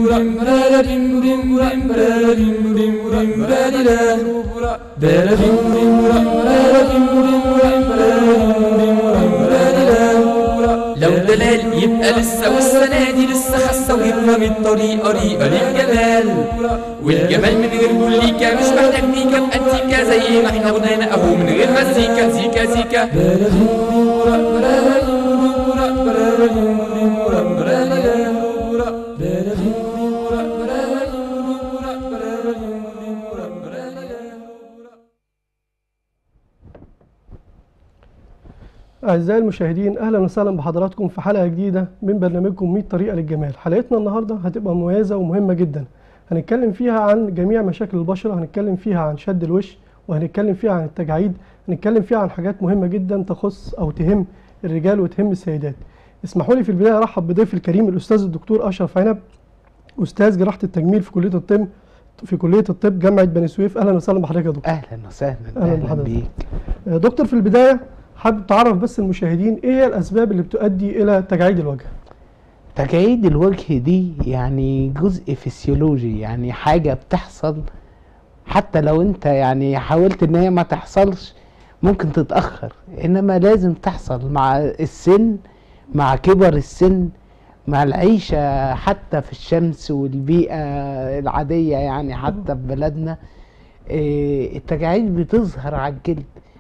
لو دلال يبقى لسه والسنة دي لسه خسة ويبقى من الطريقة ريقة للجمال والجمال من غير بوليكا مش محتاج ميكا بأنتيكا زي ما احنا غنينا اهو من غير مزيكا زيكا زيكا أعزائي المشاهدين أهلا وسهلا بحضراتكم في حلقة جديدة من برنامجكم 100 طريقة للجمال حلقتنا النهاردة هتبقى مميزة ومهمة جدا هنتكلم فيها عن جميع مشاكل البشرة هنتكلم فيها عن شد الوش وهنتكلم فيها عن التجاعيد هنتكلم فيها عن حاجات مهمة جدا تخص أو تهم الرجال وتهم السيدات اسمحوا لي في البداية أرحب بضيف الكريم الأستاذ الدكتور أشرف عنب أستاذ جراحة التجميل في كلية الطب في كلية الطب جامعة بني سويف أهلا وسهلا بحضرتك يا دكتور اهلا وسهلا أهلاً اهلا, بحضرتك. بيك آه، دكتور في البداية حابب تعرف بس المشاهدين ايه هي الاسباب اللي بتؤدي الى تجاعيد الوجه تجاعيد الوجه دي يعني جزء فسيولوجي يعني حاجه بتحصل حتى لو انت يعني حاولت ان هي ما تحصلش ممكن تتاخر انما لازم تحصل مع السن مع كبر السن مع العيشه حتى في الشمس والبيئه العاديه يعني حتى في بلدنا إيه، التجاعيد بتظهر على الجلد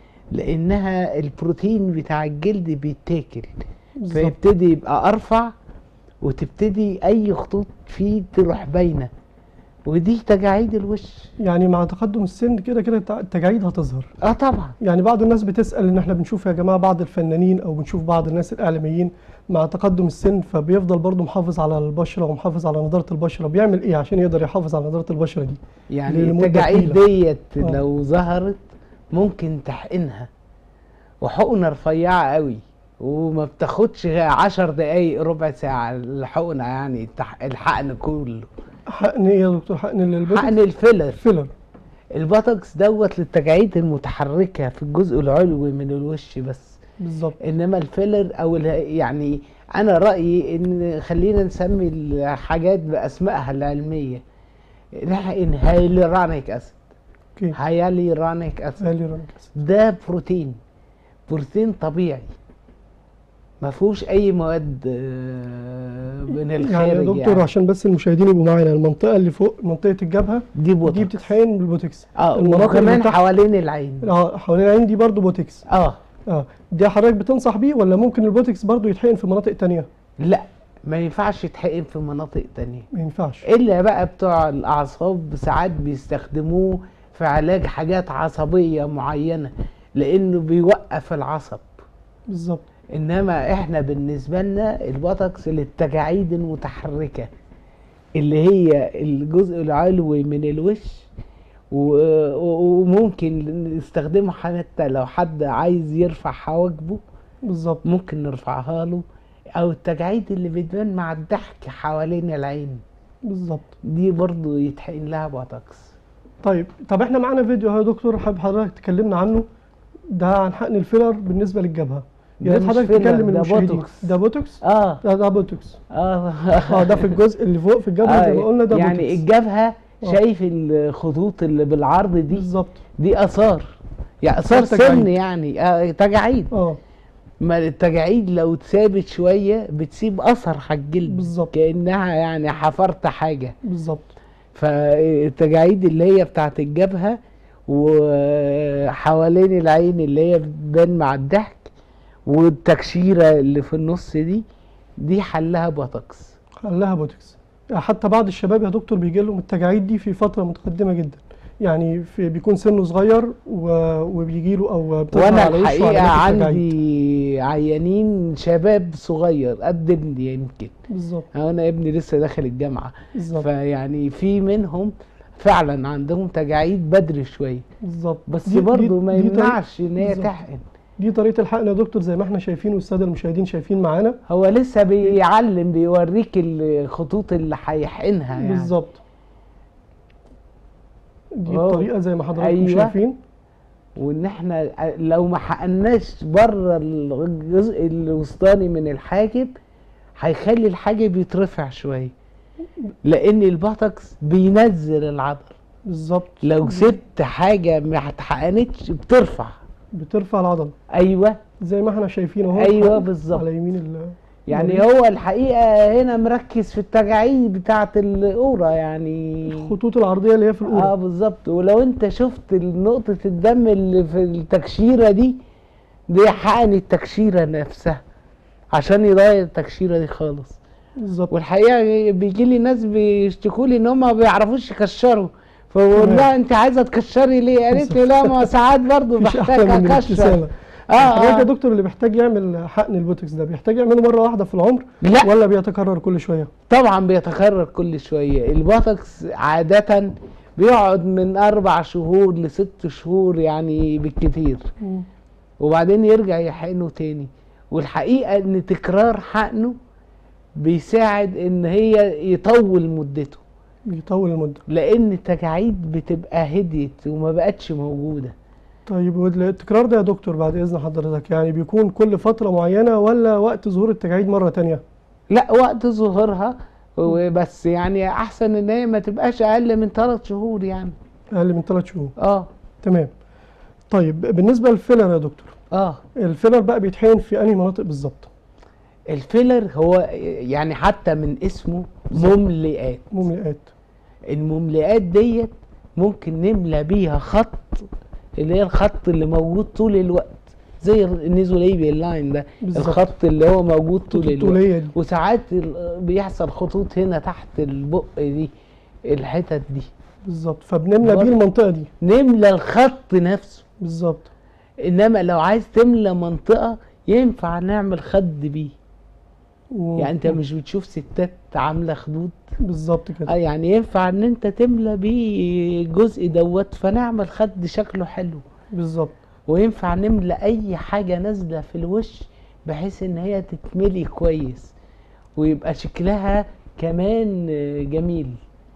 لانها البروتين بتاع الجلد بيتاكل بالظبط فيبتدي يبقى ارفع وتبتدي اي خطوط فيه تروح باينه ودي تجاعيد الوش يعني مع تقدم السن كده كده التع- التجاعيد هتظهر اه طبعا يعني بعض الناس بتسأل ان احنا بنشوف يا جماعة بعض الفنانين او بنشوف بعض الناس الاعلاميين مع تقدم السن فبيفضل برضه محافظ على البشرة ومحافظ على نضارة البشرة بيعمل ايه عشان يقدر يحافظ على نضارة البشرة دي يعني لمدة التجاعيد طويلة. ديت آه. لو ظهرت ممكن تحقنها وحقنه رفيعه قوي وما بتاخدش غير عشر دقايق ربع ساعة الحقنة يعني التح- الحقن كله حقن ايه يا دكتور حقن البوتوكس حقن الفيلر فيلر البوتوكس دوت للتجاعيد المتحركة في الجزء العلوي من الوش بس بالظبط انما الفيلر او ال- يعني انا رايي ان خلينا نسمي الحاجات باسمائها العلميه نحقن هايلورانيك اسيد اوكي هايلورانيك اسيد قال لي رانك أسد. ده بروتين بروتين طبيعي ما فيهوش اي مواد آه، من يعني الخارج يا يعني, دكتور عشان بس المشاهدين يبقوا معانا المنطقة اللي فوق منطقة الجبهة دي بوتوكس دي بتتحقن بالبوتكس اه المناطق اللي وكمان تحت- حوالين العين اه حوالين العين دي برضه بوتكس اه اه دي حضرتك بتنصح بيه ولا ممكن البوتكس برضه يتحقن في مناطق تانية لا ما ينفعش يتحقن في مناطق تانية ما ينفعش الا بقى بتوع الاعصاب ساعات بيستخدموه في علاج حاجات عصبيه معينه لانه بيوقف العصب بالظبط انما احنا بالنسبه لنا البوتوكس للتجاعيد المتحركه اللي هي الجزء العلوي من الوش و- و- وممكن نستخدمه حتى لو حد عايز يرفع حواجبه بالظبط ممكن نرفعها له او التجاعيد اللي بتبان مع الضحك حوالين العين بالظبط دي برضو يتحقن لها بوتوكس طيب طب احنا معانا فيديو اهو يا دكتور حابب حضرتك تكلمنا عنه ده عن حقن الفيلر بالنسبة للجبهة يا ده ريت مش حضرتك فيلر، تكلم ده المشاهدين بوتوكس. ده بوتوكس اه ده ده بوتوكس اه اه ده في الجزء اللي فوق في الجبهة زي ما قلنا ده يعني بوتوكس الجبهه آه. شايف الخطوط اللي بالعرض دي بالظبط دي اثار يعني اثار آثار تجاعيد. سن يعني آه تجاعيد اه ما التجاعيد لو اتثابت شويه بتسيب اثر على الجلد بالظبط. كانها يعني حفرت حاجه بالظبط فالتجاعيد اللي هي بتاعت الجبهه وحوالين العين اللي هي بتبان مع الضحك والتكشيره اللي في النص دي دي حلها بوتوكس خلاها بوتوكس حتى بعض الشباب يا دكتور بيجي لهم التجاعيد دي في فترة متقدمة جدا يعني في بيكون سنه صغير و- وبيجي له او بتظهر وانا على وشه الحقيقه علامات التجاعيد. عندي عيانين شباب صغير قد ابني يمكن بالظبط انا ابني لسه داخل الجامعه بالظبط فيعني في منهم فعلا عندهم تجاعيد بدري شويه بالظبط بس دي- برضه دي- ما دي طريقة- يمنعش ان هي بالظبط. تحقن دي طريقة الحقن يا دكتور زي ما احنا شايفين والسادة المشاهدين شايفين معانا هو لسه بيعلم بيوريك الخطوط اللي هيحقنها يعني بالظبط دي أوه. الطريقة زي ما حضراتكم أيوة. شايفين وان احنا لو ما حقناش بره الجزء الوسطاني من الحاجب هيخلي الحاجب يترفع شويه لان البوتوكس بينزل العضل بالظبط لو سبت حاجه ما اتحقنتش بترفع بترفع العضله ايوه زي ما احنا شايفين اهو أيوة بالظبط. على يمين ال يعني هو الحقيقه هنا مركز في التجاعيد بتاعه الاورا يعني الخطوط العرضيه اللي هي في اه الاولى بالظبط ولو انت شفت نقطه الدم اللي في التكشيره دي دي حقن التكشيره نفسها عشان يضيع التكشيره دي خالص بالظبط والحقيقه بيجي لي ناس بيشتكوا لي ان هم ما بيعرفوش يكشروا فبقول تمام. لها انت عايزه تكشري ليه؟ قالت لي لا ما ساعات برضه مفيش بحتاج احلى من اكشر الابتسامه اه حضرتك يا اه دكتور اللي بيحتاج يعمل حقن البوتوكس ده بيحتاج يعمله مره واحده في العمر لا ولا بيتكرر كل شويه طبعا بيتكرر كل شويه البوتوكس عاده بيقعد من اربع شهور لست شهور يعني بالكتير وبعدين يرجع يحقنه تاني والحقيقه ان تكرار حقنه بيساعد ان هي يطول مدته بيطول المده لان التجاعيد بتبقى هديت وما بقتش موجوده طيب والتكرار ده يا دكتور بعد اذن حضرتك يعني بيكون كل فتره معينه ولا وقت ظهور التجاعيد مره تانية لا وقت ظهورها وبس يعني احسن ان هي ما تبقاش اقل من ثلاث شهور يعني اقل من ثلاث شهور اه تمام طيب بالنسبه للفيلر يا دكتور اه الفيلر بقى بيتحقن في انهي مناطق بالظبط الفيلر هو يعني حتى من اسمه مملئات مملئات المملئات ديت ممكن نملى بيها خط اللي هي الخط اللي موجود طول الوقت زي النيزوليبيال لاين ده بالظبط. الخط اللي هو موجود طول الوقت الطوليه دي وساعات ال- بيحصل خطوط هنا تحت البق دي الحتت دي بالظبط فبنملى برضه. بيه المنطقه دي نملى الخط نفسه بالظبط انما لو عايز تملى منطقه ينفع نعمل خد بيه و- يعني انت مش بتشوف ستات عامله خدود بالظبط اه كده يعني ينفع ان انت تملى بيه الجزء دوت فنعمل خد شكله حلو بالظبط وينفع نملى اي حاجه نازله في الوش بحيث ان هي تتملي كويس ويبقى شكلها كمان آه، جميل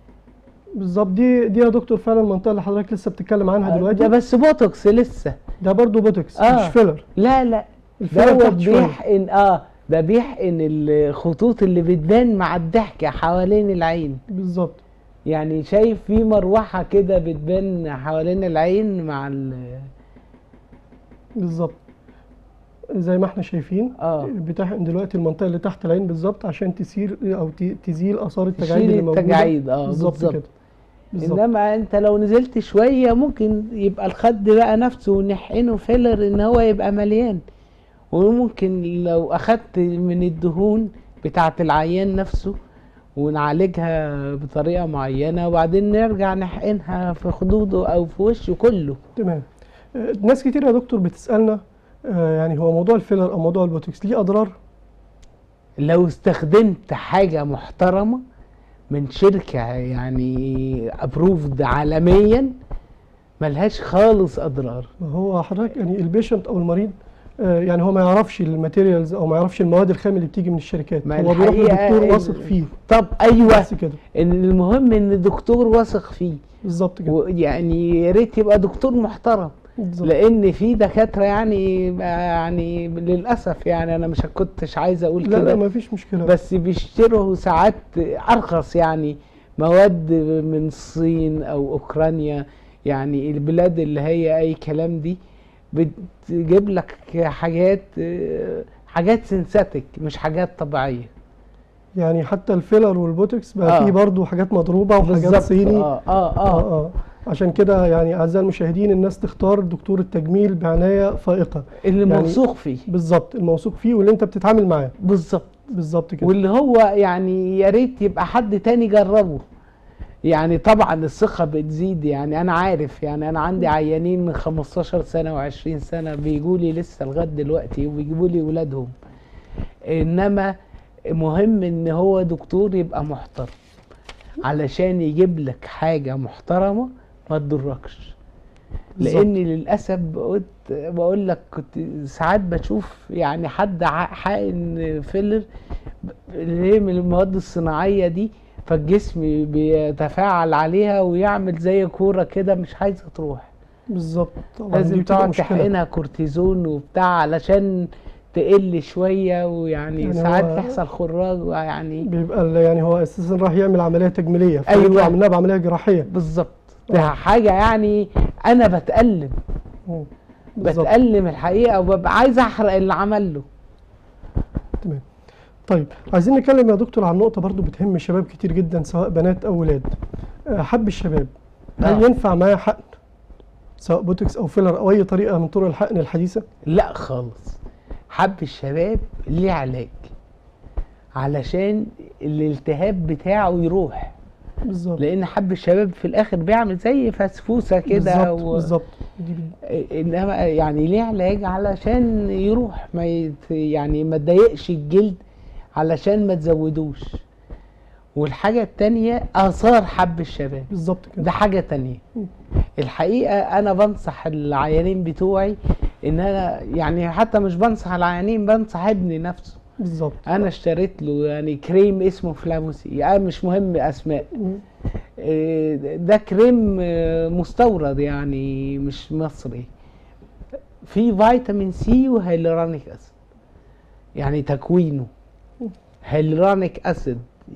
بالظبط دي دي يا دكتور فعلا المنطقه اللي حضرتك لسه بتتكلم عنها ده دلوقتي بس بوتوكس لسه ده برضو بوتوكس آه. مش فيلر لا لا الفيلر دوت تحت شويه بيحقن اه ده بيحقن الخطوط اللي بتبان مع الضحكه حوالين العين بالظبط يعني شايف في مروحه كده بتبان حوالين العين مع ال بالظبط زي ما احنا شايفين اه بتحقن دلوقتي المنطقه اللي تحت العين بالظبط عشان تسير او ت- تزيل اثار التجاعيد تشيل اللي موجوده التجاعيد اه بالظبط بالظبط كده بالظبط انما انت لو نزلت شويه ممكن يبقى الخد بقى نفسه ونحقنه فيلر ان هو يبقى مليان وممكن لو اخدت من الدهون بتاعه العيان نفسه ونعالجها بطريقه معينه وبعدين نرجع نحقنها في خدوده او في وشه كله تمام آه، ناس كتير يا دكتور بتسالنا آه، يعني هو موضوع الفيلر او موضوع البوتوكس ليه اضرار لو استخدمت حاجه محترمه من شركه يعني ابروفد عالميا ملهاش خالص اضرار ما هو حضرتك يعني البيشنت او المريض آه، يعني هو ما يعرفش الماتيريالز او ما يعرفش المواد الخام اللي بتيجي من الشركات ما هو بيروح الحقيقة لدكتور ال- واثق فيه طب ايوه بس كده ان المهم ان الدكتور واثق فيه بالظبط كده ويعني يا ريت يبقى دكتور محترم بالظبط لان في دكاتره يعني يعني للاسف يعني انا مش كنتش عايز اقول لا لا كده ما فيش مشكله بس بيشتروا ساعات ارخص يعني مواد من الصين او اوكرانيا يعني البلاد اللي هي اي كلام دي بتجيب لك حاجات حاجات سينثيتك مش حاجات طبيعيه يعني حتى الفيلر والبوتوكس بقى آه. فيه برضه حاجات مضروبه وحاجات صيني اه اه اه اه اه عشان كده يعني اعزائي المشاهدين الناس تختار دكتور التجميل بعنايه فائقه اللي يعني- موثوق فيه بالظبط الموثوق فيه واللي انت بتتعامل معاه بالظبط بالظبط كده واللي هو يعني يا ريت يبقى حد تاني جربه يعني طبعا الثقة بتزيد يعني أنا عارف يعني أنا عندي عيانين من 15 سنة و20 سنة بيجوا لي لسه لغاية دلوقتي وبيجيبوا لي ولادهم إنما مهم إن هو دكتور يبقى محترم علشان يجيب لك حاجة محترمة ما تضركش بالظبط. لان للاسف قلت بقول لك كنت ساعات بشوف يعني حد ع- حقن فيلر ب- اللي هي من المواد الصناعيه دي فالجسم بيتفاعل عليها ويعمل زي كوره كده مش عايزه تروح بالظبط طبعا دي لازم بتبقى تقعد مشكلة. تحقنها كورتيزون وبتاع علشان تقل شويه ويعني يعني ساعات هو- تحصل خراج ويعني بيبقى ال- يعني هو اساسا راح يعمل عمليه تجميليه أيوة. فيطلع منها بعمليه جراحيه بالظبط ده حاجه يعني انا بتألم مم. بالظبط. بتألم الحقيقه وببقى عايز احرق اللي عمل له تمام طيب عايزين نتكلم يا دكتور عن نقطة برضو بتهم شباب كتير جدا سواء بنات أو ولاد آه، حب الشباب هل آه. ينفع معاه حقن سواء بوتوكس أو فيلر أو أي طريقة من طرق الحقن الحديثة لا خالص حب الشباب ليه علاج علشان الالتهاب بتاعه يروح بالظبط لان حب الشباب في الاخر بيعمل زي فسفوسه كده بالظبط و... بالظبط دي بت- انما يعني ليه علاج علشان يروح ما يت... يعني ما تضايقش الجلد علشان ما تزودوش والحاجه التانية اثار حب الشباب بالظبط كده ده حاجة تانية الحقيقة أنا بنصح العيانين بتوعي إن أنا يعني حتى مش بنصح العيانين بنصح ابني نفسه بالظبط أنا اشتريت له يعني كريم اسمه فلاموسي يعني مش مهم أسماء مم. إيه، ده كريم آه، مستورد يعني مش مصري فيه فيتامين سي وهيلورونيك أسيد يعني تكوينه هيلورونيك أسيد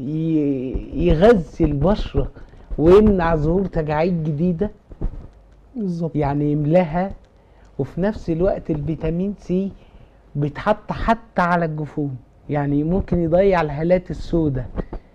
ي- يغذي البشرة ويمنع ظهور تجاعيد جديدة بالظبط يعني يملاها وفي نفس الوقت الفيتامين سي بيتحط حتى على الجفون يعني ممكن يضيع الهالات السوداء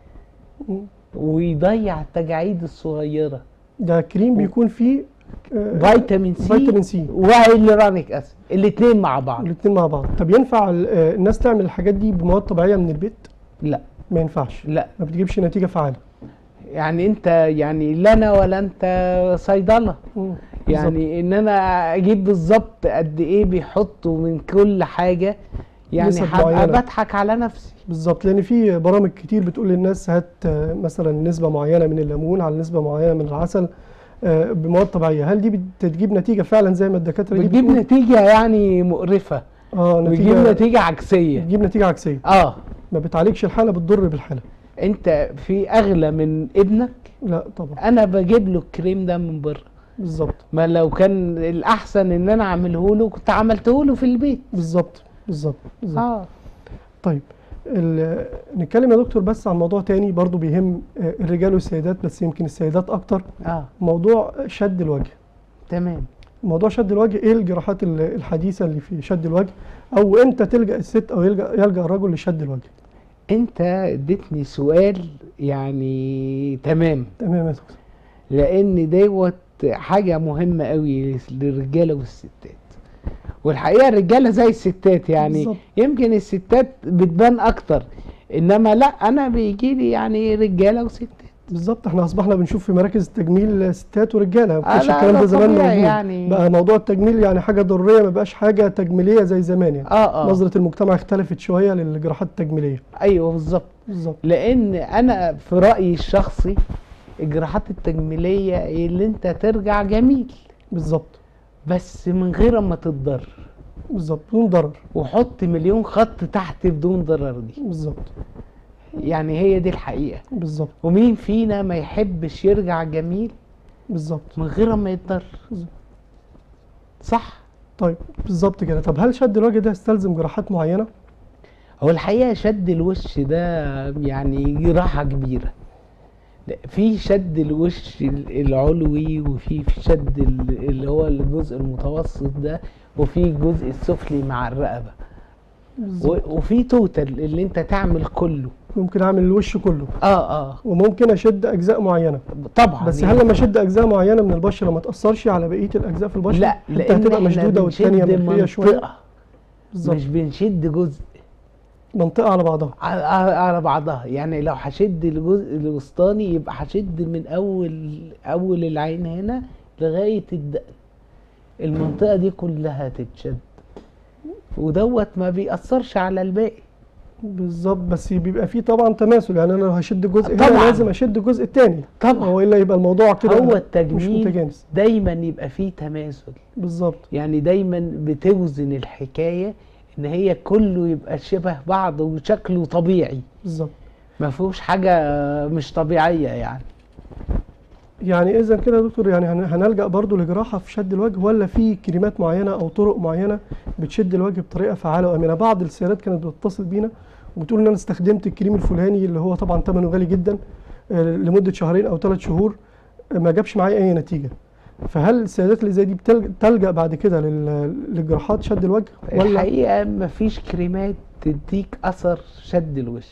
مم. ويضيع التجاعيد الصغيرة ده كريم بيكون فيه آه، فيتامين سي فيتامين سي وهيلورونيك اسيد الاثنين مع بعض الاثنين مع بعض طب ينفع ال- آه، الناس تعمل الحاجات دي بمواد طبيعية من البيت لا ما ينفعش لا ما بتجيبش نتيجة فعالة يعني انت يعني لا انا ولا انت صيدله مم. بالظبط. يعني ان انا اجيب بالظبط قد ايه بيحطوا من كل حاجه يعني نسب هبقى معينة. بضحك على نفسي بالظبط لان في برامج كتير بتقول للناس هات آه، مثلا نسبه معينه من الليمون على نسبه معينه من العسل آه، بمواد طبيعيه هل دي بتجيب نتيجه فعلا زي ما الدكاتره دي بتجيب بتقول؟ نتيجه يعني مقرفه اه بتجيب نتيجه نتيجه عكسيه بتجيب نتيجه عكسيه اه ما بتعالجش الحاله بتضر بالحاله انت في اغلى من ابنك لا طبعا انا بجيب له الكريم ده من بره بالظبط ما لو كان الاحسن ان انا اعمله له كنت عملته له في البيت بالظبط بالظبط بالظبط اه طيب ال- نتكلم يا دكتور بس عن موضوع تاني برضو بيهم آه، الرجال والسيدات بس يمكن السيدات اكتر اه موضوع شد الوجه تمام موضوع شد الوجه ايه الجراحات ال- الحديثه اللي في شد الوجه او امتى تلجا الست او يلجا يلجا الرجل لشد الوجه انت اديتني سؤال يعني تمام تمام يا دكتور لان دوت حاجه مهمه قوي للرجاله والستات والحقيقه الرجاله زي الستات يعني بالظبط. يمكن الستات بتبان اكتر انما لا انا بيجي لي يعني رجاله وستات بالظبط احنا اصبحنا بنشوف في مراكز التجميل ستات ورجاله ما آه كانش لا، الكلام ده ده زمان طبيعي موجود يعني. بقى موضوع التجميل يعني حاجه ضروريه ما بقاش حاجه تجميليه زي زمان يعني اه اه نظره المجتمع اختلفت شويه للجراحات التجميليه ايوه بالظبط بالظبط لان انا في رايي الشخصي الجراحات التجميليه اللي انت ترجع جميل بالظبط بس من غير ما تتضرر بالظبط بدون ضرر وحط مليون خط تحت بدون ضرر دي بالظبط يعني هي دي الحقيقه بالظبط ومين فينا ما يحبش يرجع جميل بالظبط من غير ما يتضرر صح طيب بالظبط كده طب هل شد الوجه ده يستلزم جراحات معينه هو الحقيقه شد الوش ده يعني جراحه كبيره لا، في شد الوش ال- العلوي وفي في شد ال- اللي هو الجزء المتوسط ده وفي الجزء السفلي مع الرقبه بالظبط و- وفي توتال اللي انت تعمل كله ممكن اعمل الوش كله اه اه وممكن اشد اجزاء معينه طبعا بس يعني. هل لما اشد اجزاء معينه من البشره ما تاثرش على بقيه الاجزاء في البشره لا حتى لان هتبقى احنا مشدوده والثانيه بنشد ملفيه شويه منطقه بالظبط مش بنشد جزء منطقه على بعضها على, على على بعضها يعني لو هشد الجزء الوسطاني يبقى هشد من اول اول العين هنا لغايه الدقن المنطقه دي كلها تتشد ودوت ما بيأثرش على الباقي بالظبط بس بيبقى فيه طبعا تماثل يعني انا لو هشد جزء هنا طبعاً. لازم اشد الجزء الثاني طبعا والا يبقى الموضوع كده هو مش التجميل متجانس دايما يبقى فيه تماثل بالظبط يعني دايما بتوزن الحكايه ان هي كله يبقى شبه بعض وشكله طبيعي بالظبط ما فيهوش حاجه مش طبيعيه يعني يعني اذا كده يا دكتور يعني هن- هنلجا برضو لجراحه في شد الوجه ولا في كريمات معينه او طرق معينه بتشد الوجه بطريقه فعاله وامنه بعض السيدات كانت بتتصل بينا وبتقول ان انا استخدمت الكريم الفلاني اللي هو طبعا ثمنه غالي جدا آه، لمده شهرين او ثلاث شهور آه، ما جابش معايا اي نتيجه فهل السيدات اللي زي دي بتل- تلجا بعد كده لل- للجراحات شد الوجه ولا الحقيقه مفيش كريمات تديك اثر شد الوش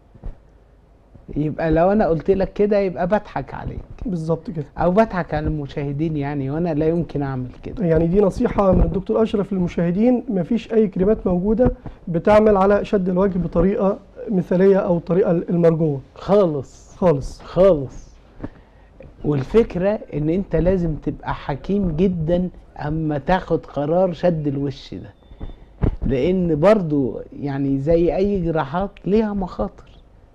يبقى لو انا قلت لك كده يبقى بضحك عليك بالظبط كده او بضحك على المشاهدين يعني وانا لا يمكن اعمل كده يعني دي نصيحة من الدكتور أشرف للمشاهدين مفيش أي كريمات موجودة بتعمل على شد الوجه بطريقة مثالية أو الطريقة المرجوة خالص خالص خالص والفكرة ان انت لازم تبقى حكيم جدا اما تاخد قرار شد الوش ده لان برضو يعني زي اي جراحات ليها مخاطر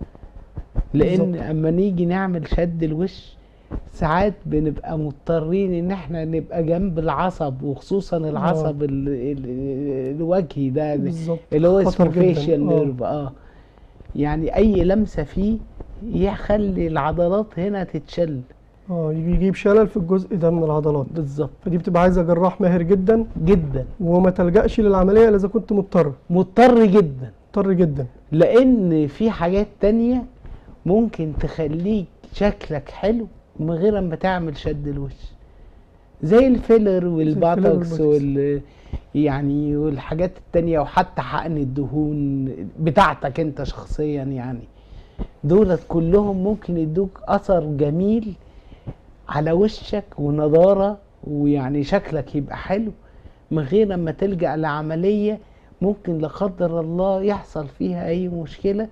لان بالظبط. اما نيجي نعمل شد الوش ساعات بنبقى مضطرين ان احنا نبقى جنب العصب وخصوصا العصب ال- ال- الوجهي ده بالظبط اللي هو خطر اسمه جداً. فيشيال آه. نيرف اه يعني اي لمسه فيه يخلي العضلات هنا تتشل اه يجي يجيب شلل في الجزء ده من العضلات بالظبط فدي بتبقى عايزة جراح ماهر جدا جدا وما تلجأش للعملية إلا إذا كنت مضطر مضطر جدا مضطر جدا لان في حاجات تانية ممكن تخليك شكلك حلو من غير ما تعمل شد الوش زي الفيلر والباتوكس والبوتوكس. وال يعني والحاجات التانية وحتى حقن الدهون بتاعتك انت شخصيا يعني دولت كلهم ممكن يدوك اثر جميل على وشك ونضارة ويعني شكلك يبقى حلو من غير ما تلجأ لعملية ممكن لا قدر الله يحصل فيها اي مشكلة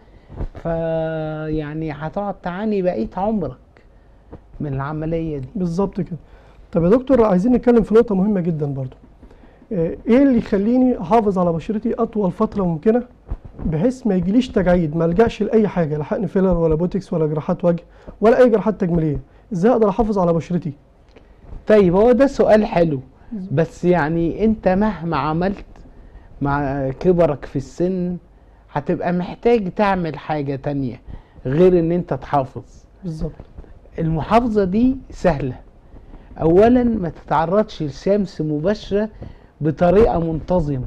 فيعني هتقعد تعاني بقية عمرك من العملية دي بالظبط كده طب يا دكتور عايزين نتكلم في نقطة مهمة جدا برضو آه، ايه اللي يخليني احافظ على بشرتي اطول فترة ممكنة بحيث ما يجيليش تجاعيد ما الجاش لاي حاجة لا حقن فيلر ولا بوتكس ولا جراحات وجه ولا اي جراحات تجميلية ازاي اقدر احافظ على بشرتي طيب هو ده سؤال حلو بس يعني انت مهما عملت مع كبرك في السن هتبقى محتاج تعمل حاجة تانية غير ان انت تحافظ بالظبط المحافظة دي سهلة اولا ما تتعرضش للشمس مباشرة بطريقة منتظمة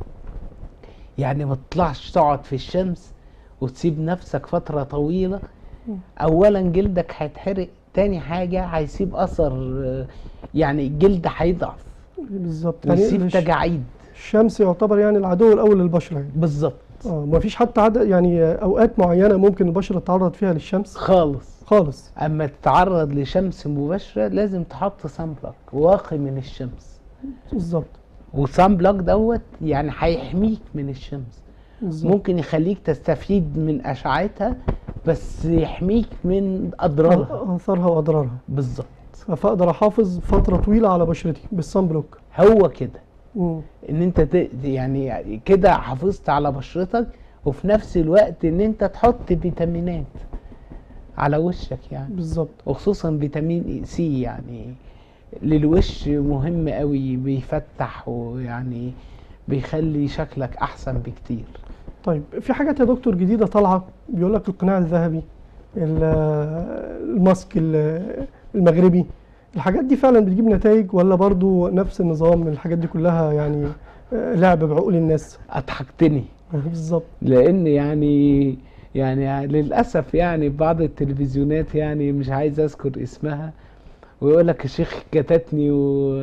يعني ما تطلعش تقعد في الشمس وتسيب نفسك فترة طويلة اولا جلدك هيتحرق تاني حاجة هيسيب اثر آه، يعني الجلد هيضعف بالظبط يعني ويسيب الش- تجاعيد الشمس يعتبر يعني العدو الاول للبشرة يعني بالظبط اه ما فيش حتى عدد يعني آه، اوقات معينة ممكن البشرة تتعرض فيها للشمس خالص خالص اما تتعرض لشمس مباشرة لازم تحط صن بلوك واقي من الشمس بالظبط والصن بلوك دوت يعني هيحميك من الشمس بالظبط ممكن يخليك تستفيد من اشعتها بس يحميك من اضرارها اثارها واضرارها بالظبط فاقدر احافظ فترة طويلة على بشرتي بالصن بلوك هو كده مم. ان انت ت... يعني كده حافظت على بشرتك وفي نفس الوقت ان انت تحط فيتامينات على وشك يعني بالظبط وخصوصا فيتامين سي يعني للوش مهم قوي بيفتح ويعني بيخلي شكلك احسن بكتير طيب في حاجات يا دكتور جديدة طالعة بيقول لك القناع الذهبي ال- الماسك ال- المغربي الحاجات دي فعلا بتجيب نتائج ولا برضو نفس النظام الحاجات دي كلها يعني آه، لعب بعقول الناس اضحكتني بالظبط لان يعني يعني للاسف يعني بعض التلفزيونات يعني مش عايز اذكر اسمها ويقول لك الشيخ كتتني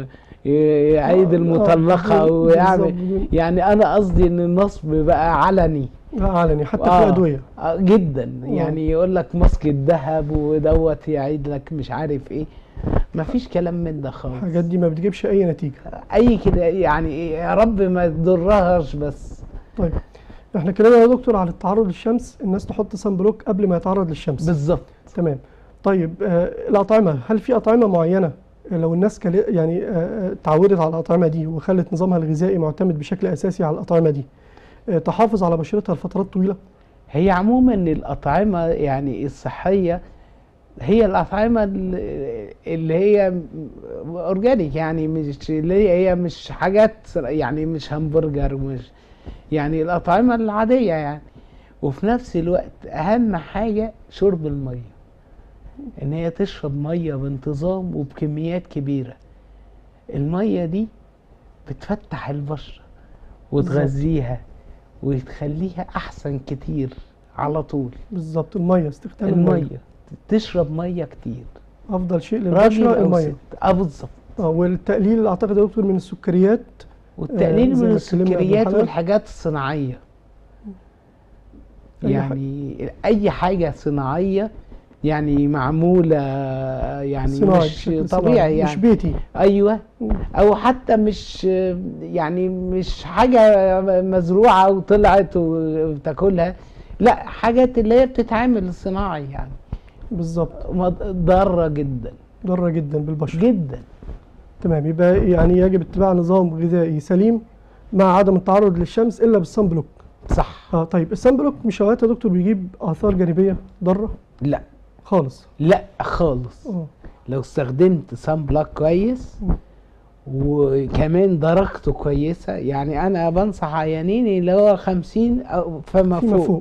ويعيد آه، المطلقه آه، ويعمل بالظبط. يعني انا قصدي ان النصب بقى علني لا علني حتى في آه، الادويه آه جدا يعني يقول لك ماسك الذهب ودوت يعيد لك مش عارف ايه مفيش كلام من ده خالص الحاجات دي ما بتجيبش اي نتيجه اي كده يعني إيه، يا رب ما تضرهاش بس طيب احنا كلامنا يا دكتور على التعرض للشمس الناس تحط سان بلوك قبل ما يتعرض للشمس بالظبط تمام طيب آه الاطعمه هل في اطعمه معينه لو الناس كل يعني آه، آه، تعودت على الاطعمه دي وخلت نظامها الغذائي معتمد بشكل اساسي على الاطعمه دي آه، تحافظ على بشرتها لفترات طويله هي عموما الأطعمة يعني الصحية هي الأطعمة ال- اللي هي أورجانيك يعني مش اللي هي هي مش حاجات يعني مش همبرجر مش يعني الأطعمة العادية يعني وفي نفس الوقت أهم حاجة شرب المية ان هي تشرب ميه بانتظام وبكميات كبيره الميه دي بتفتح البشره وتغذيها وتخليها احسن كتير على طول بالظبط الميه استخدام الميه الميه تشرب ميه كتير افضل شيء راجل للبشره او الميه ست اه بالظبط اه والتقليل اعتقد يا دكتور من السكريات والتقليل آه، زي من ما اتكلمنا قبل السكريات الحلقة. والحاجات الصناعيه أي يعني اي حاجه صناعيه يعني معموله يعني صناعي مش بشكل طبيعي صناعي، يعني مش بيتي ايوه مم. او حتى مش يعني مش حاجه مزروعه وطلعت وتاكلها لا حاجات اللي هي بتتعمل صناعي يعني بالظبط مض- ضاره جدا ضاره جدا بالبشره جدا تمام يبقى يعني يجب اتباع نظام غذائي سليم مع عدم التعرض للشمس الا بالصن بلوك صح اه طيب الصن بلوك مش اوقات يا دكتور بيجيب اثار جانبيه ضاره لا خالص لا خالص اه لو استخدمت سان بلاك كويس مم. وكمان درجته كويسه يعني انا بنصح عيانيني اللي هو 50 او فما فيما فوق, فوق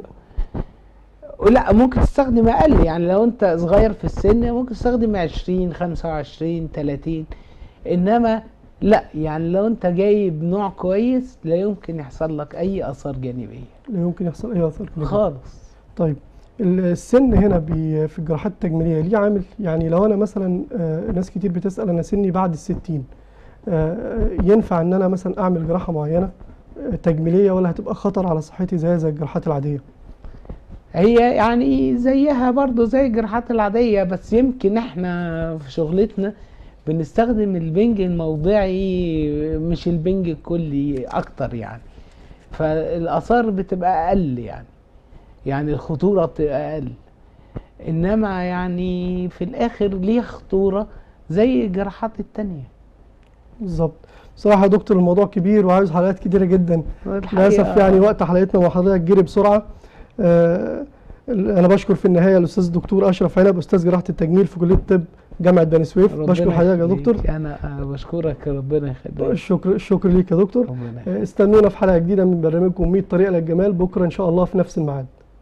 لا ممكن تستخدم اقل يعني لو انت صغير في السن ممكن تستخدم 20 25 30 انما لا يعني لو انت جايب نوع كويس لا يمكن يحصل لك اي اثار جانبيه لا يمكن يحصل اي اثار جانبيه خالص طيب السن هنا بي في الجراحات التجميليه ليه عامل يعني لو انا مثلا آه، ناس كتير بتسال انا سني بعد الستين آه، ينفع ان انا مثلا اعمل جراحه معينه آه، تجميليه ولا هتبقى خطر على صحتي زي زي الجراحات العاديه هي يعني زيها برضو زي الجراحات العادية بس يمكن احنا في شغلتنا بنستخدم البنج الموضعي مش البنج الكلي اكتر يعني فالاثار بتبقى اقل يعني يعني الخطورة بتبقى اقل انما يعني في الاخر ليها خطورة زي الجراحات التانية بالظبط بصراحه يا دكتور الموضوع كبير وعاوز حلقات كتيره جدا الحقيقة- للاسف يعني وقت حلقتنا مع حضرتك جري بسرعه آه، انا بشكر في النهايه الاستاذ الدكتور اشرف عنب استاذ جراحه التجميل في كليه الطب جامعه بني سويف ربنا بشكر حضرتك يا يخليك. دكتور انا أنا بشكرك ربنا يخليك الشكر الشكر ليك يا دكتور ربنا يخليك. آه، استنونا في حلقه جديده من برنامجكم 100 طريقه للجمال بكره ان شاء الله في نفس الميعاد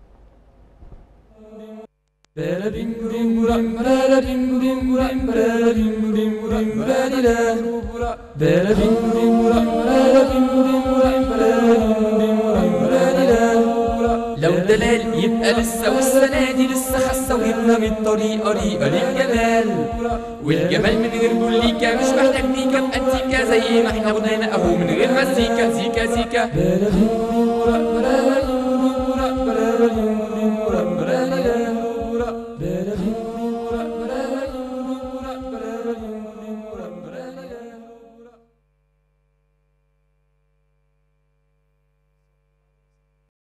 لو دلال يبقى لسه والسنة دي لسه خسة وجبنا من الطريقة ريقة للجمال والجمال من غير بوليكا مش محتاج ميكا بأنتيكا زي ما احنا غنينا اهو من غير مزيكا زيكا زيكا